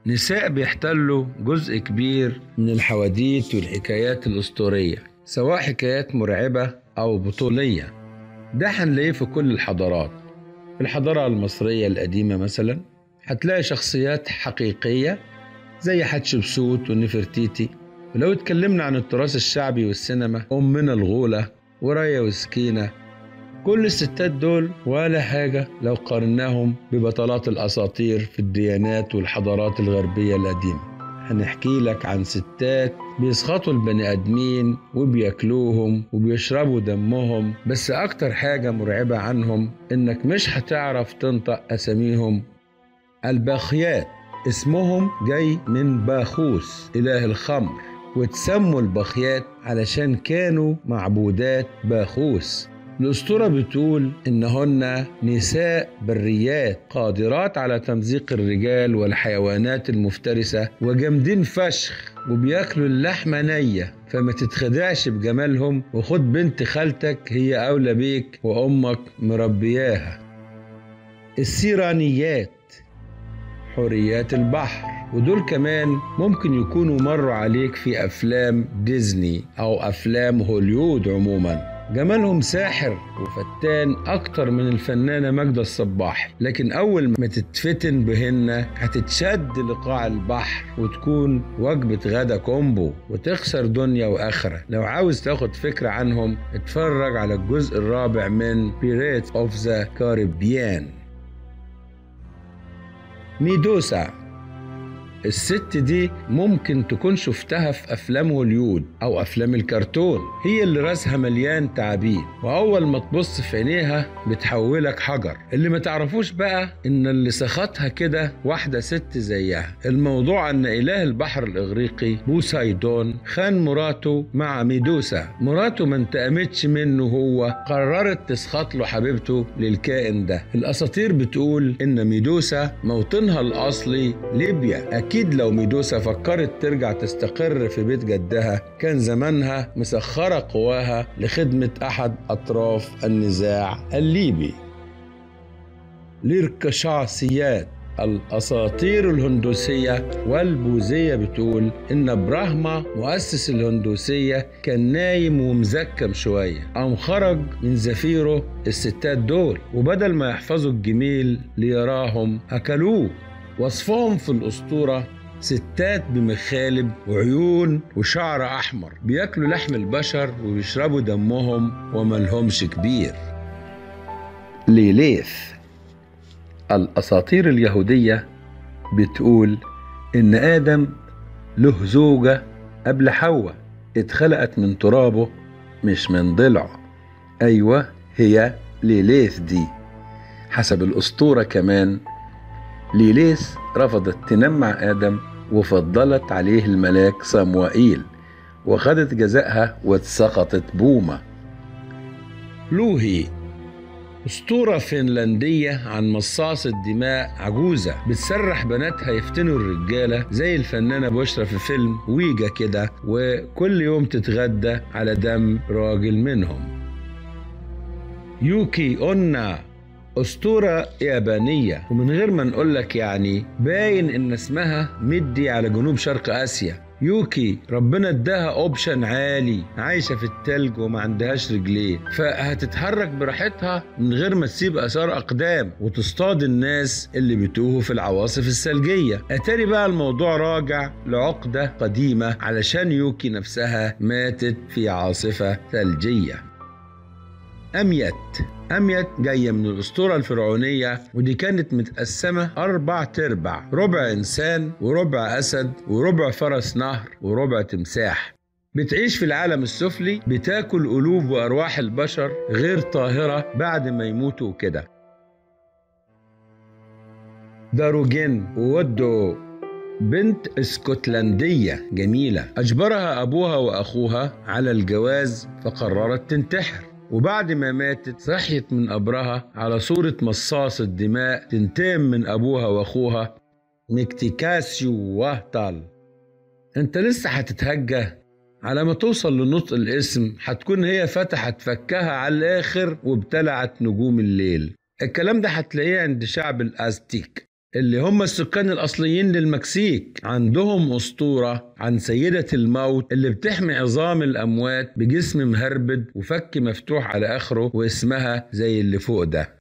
نساء بيحتلوا جزء كبير من الحواديت والحكايات الأسطورية سواء حكايات مرعبة أو بطولية ده هنلاقيه في كل الحضارات في الحضارة المصرية القديمة مثلا هتلاقي شخصيات حقيقية زي حتشبسوت ونفرتيتي ولو اتكلمنا عن التراث الشعبي والسينما أمنا الغولة ورايا وسكينة كل الستات دول ولا حاجة لو قارناهم ببطلات الأساطير في الديانات والحضارات الغربية القديمة هنحكي لك عن ستات بيسخطوا البني آدمين وبياكلوهم وبيشربوا دمهم بس أكتر حاجة مرعبة عنهم إنك مش هتعرف تنطق أساميهم الباخيات اسمهم جاي من باخوس إله الخمر وتسموا الباخيات علشان كانوا معبودات باخوس الأسطورة بتقول إنهن نساء بريات قادرات على تمزيق الرجال والحيوانات المفترسة وجامدين فشخ وبياكلوا اللحمة نية فما تتخدعش بجمالهم وخد بنت خالتك هي أولى بيك وأمك مربياها السيرانيات حوريات البحر ودول كمان ممكن يكونوا مروا عليك في أفلام ديزني أو أفلام هوليود عموماً جمالهم ساحر وفتان أكتر من الفنانة ماجدة الصباحي لكن أول ما تتفتن بهن هتتشد لقاع البحر وتكون وجبة غدا كومبو وتخسر دنيا وآخرة لو عاوز تاخد فكرة عنهم اتفرج على الجزء الرابع من بيريت اوف ذا كاريبيان ميدوسا الست دي ممكن تكون شفتها في افلام هوليود او افلام الكرتون هي اللي راسها مليان تعابين واول ما تبص في عينيها بتحولك حجر اللي ما تعرفوش بقى ان اللي سخطها كده واحده ست زيها الموضوع ان اله البحر الاغريقي بوسايدون خان مراته مع ميدوسا مراته ما انتقمتش منه هو قررت تسخط له حبيبته للكائن ده الاساطير بتقول ان ميدوسا موطنها الاصلي ليبيا أكيد لو ميدوسا فكرت ترجع تستقر في بيت جدها كان زمانها مسخرة قواها لخدمة أحد أطراف النزاع الليبي ليركشاسيات الأساطير الهندوسية والبوذية بتقول إن براهما مؤسس الهندوسية كان نايم ومزكم شوية قام خرج من زفيره الستات دول وبدل ما يحفظوا الجميل ليراهم أكلوه وصفهم في الأسطورة ستات بمخالب وعيون وشعر أحمر بياكلوا لحم البشر وبيشربوا دمهم وملهمش كبير ليليث الأساطير اليهودية بتقول إن آدم له زوجة قبل حواء اتخلقت من ترابه مش من ضلعه أيوة هي ليليث دي حسب الأسطورة كمان ليليس رفضت تنام مع آدم وفضلت عليه الملاك صموئيل وخدت جزائها واتسقطت بومة لوهي أسطورة فنلندية عن مصاص الدماء عجوزة بتسرح بناتها يفتنوا الرجالة زي الفنانة بشرى في فيلم ويجا كده وكل يوم تتغدى على دم راجل منهم يوكي أونا أسطورة يابانية ومن غير ما نقولك يعني باين إن اسمها مدي على جنوب شرق آسيا يوكي ربنا اداها اوبشن عالي عايشة في التلج وما عندهاش رجلين فهتتحرك براحتها من غير ما تسيب اثار اقدام وتصطاد الناس اللي بتوهوا في العواصف الثلجية اتاري بقى الموضوع راجع لعقدة قديمة علشان يوكي نفسها ماتت في عاصفة ثلجية أميت أميت جاية من الأسطورة الفرعونية ودي كانت متقسمة أربع تربع ربع إنسان وربع أسد وربع فرس نهر وربع تمساح بتعيش في العالم السفلي بتاكل قلوب وأرواح البشر غير طاهرة بعد ما يموتوا كده داروجين وودو بنت اسكتلندية جميلة أجبرها أبوها وأخوها على الجواز فقررت تنتحر وبعد ما ماتت صحيت من قبرها على صورة مصاص الدماء تنتقم من أبوها وأخوها مكتيكاسيو وهتال انت لسه هتتهجى على ما توصل لنطق الاسم هتكون هي فتحت فكها على الآخر وابتلعت نجوم الليل الكلام ده هتلاقيه عند شعب الأزتيك اللي هم السكان الأصليين للمكسيك عندهم أسطورة عن سيدة الموت اللي بتحمي عظام الأموات بجسم مهربد وفك مفتوح على آخره واسمها زي اللي فوق ده